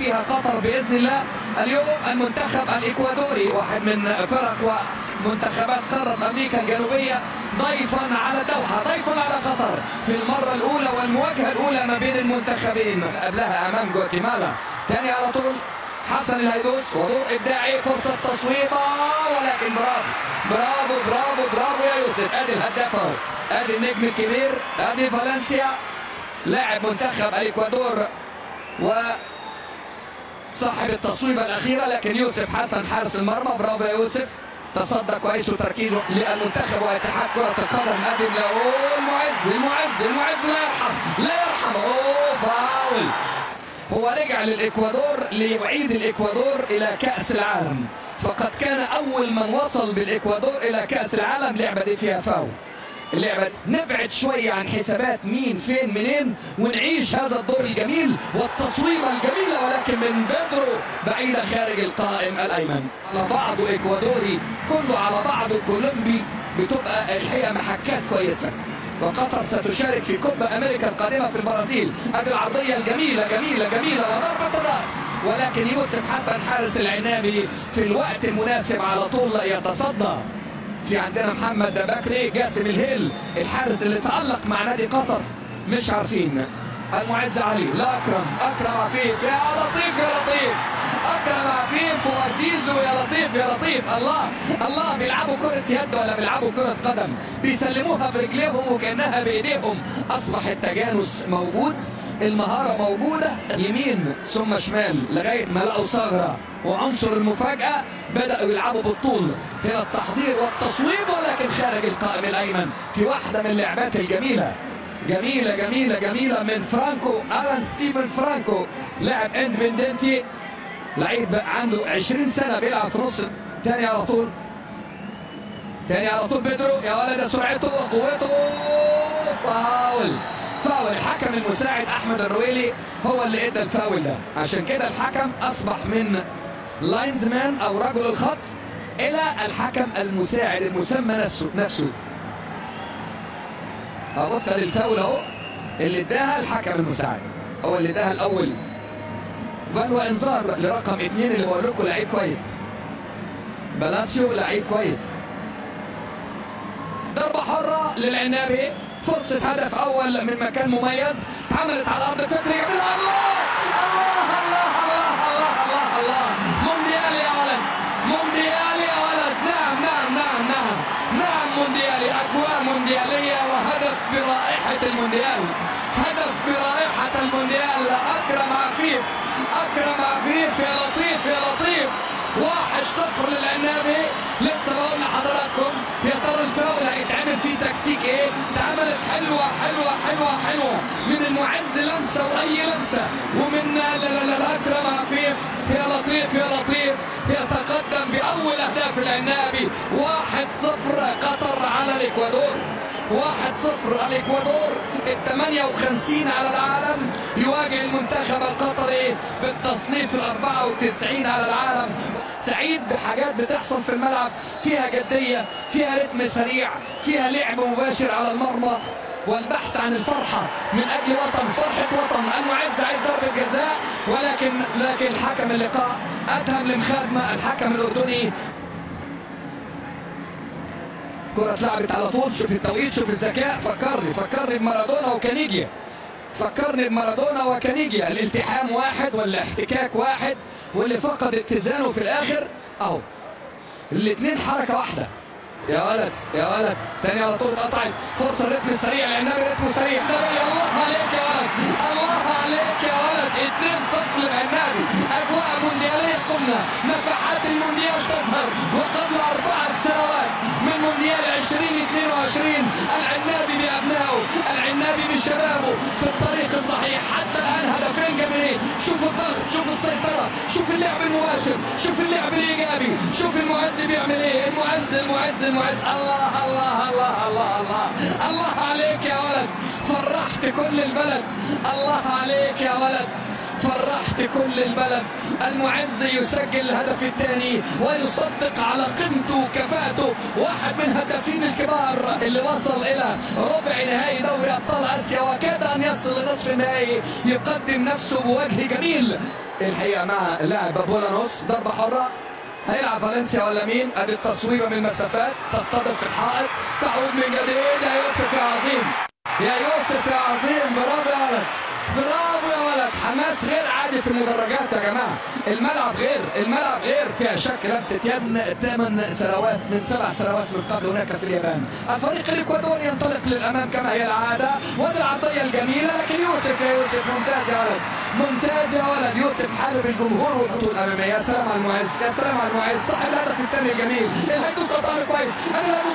فيها قطر باذن الله اليوم المنتخب الاكوادوري واحد من فرق ومنتخبات قاره امريكا الجنوبيه ضيفا على الدوحه ضيفا على قطر في المره الاولى والمواجهه الاولى ما بين المنتخبين قبلها امام جواتيمالا ثاني على طول حسن الهيدوس وضوء ابداعي فرصه تصويبه ولكن برافو برافو برافو برافو يا يوسف ادي الهداف اهو ادي النجم الكبير ادي فالنسيا لاعب منتخب الاكوادور و صاحب التصويبه الاخيره لكن يوسف حسن حارس المرمى برافو يا يوسف تصدى كويس وتركيزه للمنتخب واتحاد كره القدم قدم له المعز المعز المعز لا يرحم لا يرحم اوه فاول هو رجع للاكوادور ليعيد الاكوادور الى كاس العالم فقد كان اول من وصل بالاكوادور الى كاس العالم لعبه دي فيها فاول اللعبة نبعد شوية عن حسابات مين فين منين ونعيش هذا الدور الجميل والتصويبة الجميلة ولكن من بيدرو بعيدة خارج القائم الأيمن على بعضه إكوادوري كله على بعضه كولومبي بتبقى الحقيقة محكات كويسة وقطر ستشارك في كوبا امريكا القادمه في البرازيل ادي العرضيه الجميله جميله جميله وضربه الراس ولكن يوسف حسن حارس العنابي في الوقت المناسب على طول يتصدى في عندنا محمد بكري جاسم الهيل الحارس اللي تألق مع نادي قطر مش عارفين المعز علي لا اكرم اكرم عفيف يا لطيف يا لطيف اكرم عفيف وزيزو يا لطيف يا لطيف الله الله بيلعبوا كرة يد ولا بيلعبوا كرة قدم بيسلموها برجليهم وكانها بايديهم اصبح التجانس موجود المهارة موجودة يمين ثم شمال لغاية ما لقوا ثغرة وعنصر المفاجأة بدأوا يلعبوا بالطول هنا التحضير والتصويب ولكن خارج القائم الأيمن في واحدة من اللعبات الجميلة جميلة جميلة جميلة من فرانكو ألان ستيفن فرانكو لاعب اندبندنتي لعيب عنده 20 سنة بيلعب في نص تاني على طول تاني على طول بيدرو يا ولد سرعته وقوته فاول فاول الحكم المساعد احمد الرويلي هو اللي ادى الفاول ده عشان كده الحكم اصبح من لاينزمان او رجل الخط الى الحكم المساعد المسمى نفسه نفسه ابص للفاول اهو اللي اداها الحكم المساعد هو اللي اداها الاول بل وانذار لرقم اثنين اللي بقول لكم لعيب كويس بلاسيو لعيب كويس ضربه حره للعنابي فرصه هدف اول من مكان مميز اتعملت على ارض فكري جميل الله الله الله الله الله الله الله مونديال يا ولد مونديال يا ولد نعم نعم نعم نعم نعم مونديالي اجواء موندياليه وهدف برائحه المونديال هدف برائحه المونديال اكرم عفيف اكرم عفيف يا لطيف يا لطيف واحد صفر للعنابي لسه بقول لحضراتكم يا ترى الفاول هيتعمل فيه تكتيك ايه؟ اتعملت حلوه حلوه حلوه حلوه من المعز لمسه واي لمسه ومن لا لا لا اكرم عفيف يا لطيف يا لطيف يتقدم باول اهداف العنابي واحد صفر قطر على الاكوادور واحد صفر الاكوادور ال 58 على العالم يواجه المنتخب القطري بالتصنيف ال 94 على العالم سعيد بحاجات بتحصل في الملعب فيها جديه فيها رتم سريع فيها لعب مباشر على المرمى والبحث عن الفرحة من أجل وطن فرحة وطن المعز عايز ضربة جزاء ولكن لكن حكم اللقاء أدهم لمخادمة الحكم الأردني كرة اتلعبت على طول شوف التوقيت شوف الذكاء فكرني فكرني بمارادونا وكانيجيا فكرني بمارادونا وكانيجيا الالتحام واحد والاحتكاك واحد واللي فقد اتزانه في الاخر اهو الاثنين حركه واحده يا ولد يا ولد تاني على طول اتقطعت فرصه الريتم السريع العنابي رتمه سريع الله عليك يا ولد الله عليك يا ولد 2-0 للعنابي اجواء موندياليه قمنا نفحات المونديال تظهر وقبل اربعه سنوات من مونديال 2022 العنابي بابنائه العنابي بشبابه في الطريق الصحيح حتى الان هدفين جميلين شوف الضغط شوف السيطره شوف اللعب المباشر شوف اللعب الايجابي شوف المعز بيعمل ايه المعز المعز المعز الله الله الله الله الله الله عليك يا ولد فرحت كل البلد الله عليك يا ولد فرحت كل البلد المعز يسجل الهدف الثاني ويصدق على قيمته وكفاءته واحد من هدافين الكبار اللي وصل الى ربع نهائي دوري ابطال اسيا وكاد ان يصل لنصف النهائي يقدم نفسه بوجه جميل الحقيقه مع اللاعب بابولانوس ضربه حره هيلعب فالنسيا ولا مين؟ ادي التصويبه من المسافات تصطدم في الحائط تعود من جديد يا يوسف يا عظيم يا يوسف يا عظيم برافو يا ولد برافو يا ولد حماس غير عادي في المدرجات يا جماعه الملعب غير الملعب غير فيها شك لمسه يد ثمان سنوات من سبع سنوات من قبل هناك في اليابان الفريق الاكوادوري ينطلق للامام كما هي العاده ودي العرضيه الجميله لكن يوسف يا يوسف ممتاز يا ولد ممتاز يا ولد يوسف حابب الجمهور والخطوط الاماميه يا سلام على المعز يا سلام على المعز صاحب الهدف الثاني الجميل الهيدوس قطعنا كويس ادي الهيدوس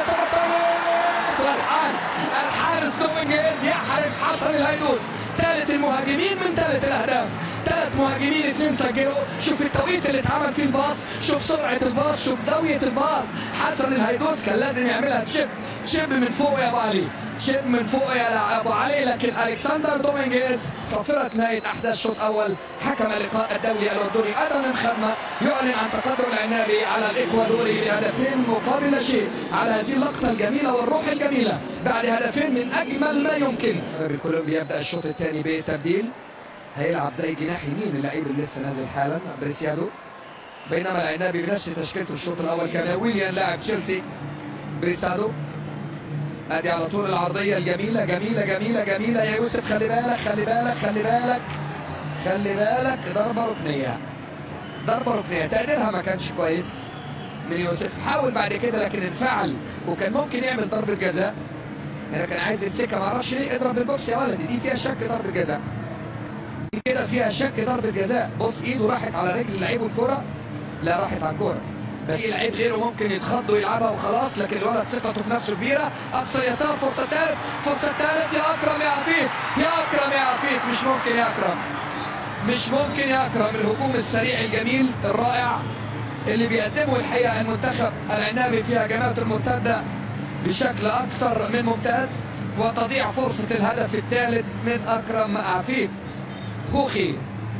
والحارس الحارس دومينجيز يحرم حسن الهيدوس ثالث المهاجمين من ثالث الاهداف ثلاث مهاجمين اثنين سجلوا شوف التوقيت اللي اتعمل فيه الباص شوف سرعه الباص شوف زاويه الباص حسن الهيدوس كان لازم يعملها تشيب تشيب من فوق يا ابو علي تشيب من فوق يا ابو علي لكن الكسندر دومينجيز صافره نهايه احداث شوط اول حكم اللقاء الدولي الاردني ادم خدمه يعلن عن تقدم العنابي على الاكوادوري بهدفين مقابل لا شيء على هذه اللقطه الجميله والروح الجميله بعد هدفين من اجمل ما يمكن كولومبيا يبدا الشوط الثاني بتبديل هيلعب زي جناح يمين اللعيب اللي لسه نازل حالا بريسيادو بينما العنابي بنفس تشكيلته الشوط الاول كان ويليان لاعب تشيلسي بريسادو ادي على طول العرضيه الجميله جميله جميله جميله يا يوسف خلي بالك خلي بالك خلي بالك خلي بالك ضربه ركنيه ضربه ركنيه تقديرها ما كانش كويس من يوسف حاول بعد كده لكن انفعل وكان ممكن يعمل ضربه جزاء يعني كان عايز يمسكها ما اعرفش ليه اضرب بالبوكس يا ولدي دي فيها شك ضربه جزاء دي كده فيها شك ضربه جزاء بص ايده راحت على رجل لعيب الكره لا راحت على الكره بس في لعيب غيره ممكن يتخض ويلعبها وخلاص لكن الولد ثقته في نفسه كبيره اقصى يسار فرصه ثالث فرصه ثالث يا اكرم يا عفيف يا اكرم يا عفيف مش ممكن يا اكرم مش ممكن يا اكرم الهجوم السريع الجميل الرائع اللي بيقدمه الحقيقه المنتخب العنابي في هجمات المرتده بشكل اكثر من ممتاز وتضيع فرصه الهدف الثالث من اكرم عفيف خوخي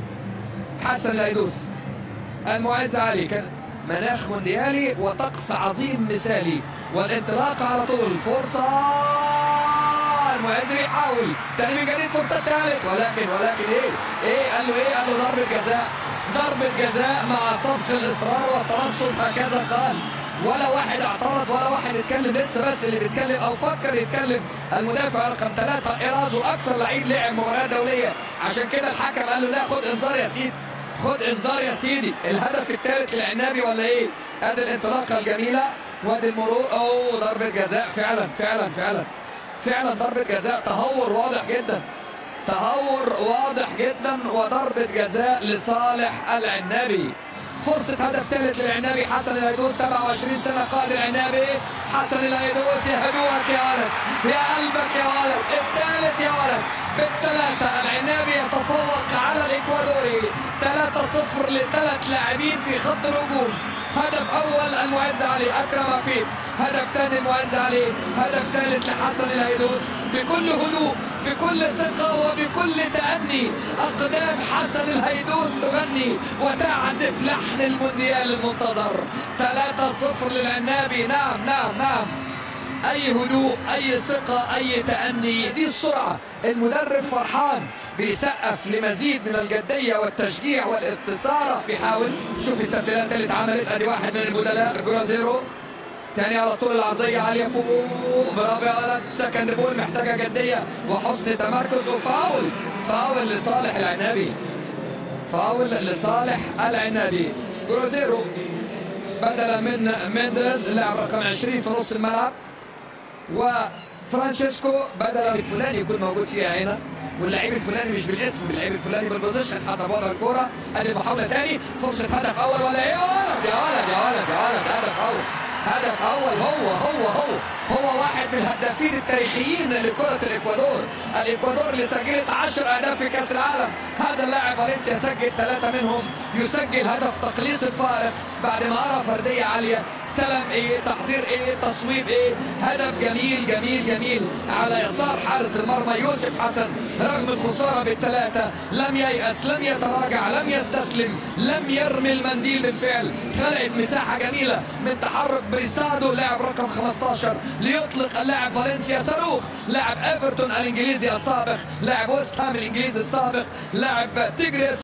حسن لايدوس المعز علي كان مناخ مونديالي وطقس عظيم مثالي والانطلاق على طول فرصة المعز بيحاول تاني من جديد فرصة ثالث ولكن ولكن ايه ايه قال له ايه قال له ضربة جزاء ضربة جزاء مع سبق الإصرار والترصد هكذا قال ولا واحد اعترض ولا واحد اتكلم لسه بس اللي بيتكلم او فكر يتكلم المدافع رقم ثلاثة ايرازو اكثر لعيب لعب مباريات دولية عشان كده الحكم قال له لا خد انذار يا سيدي خد انذار يا سيدي الهدف الثالث العنابي ولا ايه ادي الانطلاقه الجميله وادي المرور اوه ضربه جزاء فعلا فعلا فعلا فعلا ضربه جزاء تهور واضح جدا تهور واضح جدا وضربه جزاء لصالح العنابي فرصة هدف ثالث للعنابي حسن الهيدوس 27 سنة قائد العنابي حسن الهيدوس يهدوك يا ولد يا قلبك يا ولد الثالث يا ولد بالثلاثة العنابي يتفوق على الإكوادوري 3-0 لثلاث لاعبين في خط الهجوم هدف أول المعز علي أكرم عفيف هدف ثاني المعز علي هدف ثالث لحسن الهيدوس بكل هدوء بكل ثقة وبكل تأني أقدام حسن الهيدوس تغني وتعزف لحن المونديال المنتظر 3-0 للعنابي نعم نعم نعم اي هدوء اي ثقه اي تاني دي السرعه المدرب فرحان بيسقف لمزيد من الجديه والتشجيع والاستثاره بيحاول شوف التبديلات اللي اتعملت ادي واحد من البدلاء جرازيرو تاني على طول العرضية عالية فوق برافو يا ولد سكند بول محتاجة جدية وحسن تمركز وفاول فاول لصالح العنابي فاول لصالح العنابي جروزيرو بدلا من مينديز لاعب رقم 20 في نص الملعب وفرانشيسكو بدل الفلاني يكون موجود فيها هنا واللعيب الفلاني مش بالاسم اللعيب الفلاني بالبوزيشن حسب وضع الكوره ادي محاوله تاني فرصه هدف اول ولا ايه يا ولد يا ولد يا ولد يا ولد هدف اول هدف اول هو هو هو هو واحد من الهدافين التاريخيين لكرة الإكوادور الإكوادور اللي سجلت 10 أهداف في كأس العالم هذا اللاعب فالنسيا سجل ثلاثة منهم يسجل هدف تقليص الفارق بعد ما ارى فرديه عاليه استلم ايه تحضير ايه تصويب ايه هدف جميل جميل جميل على يسار حارس المرمى يوسف حسن رغم الخساره بالثلاثه لم ييأس لم يتراجع لم يستسلم لم يرمي المنديل بالفعل خلقت مساحه جميله من تحرك بريسادو لاعب رقم 15 ليطلق اللاعب فالنسيا صاروخ لاعب ايفرتون الانجليزي السابق لاعب ويست هام الانجليزي السابق لاعب تيجريس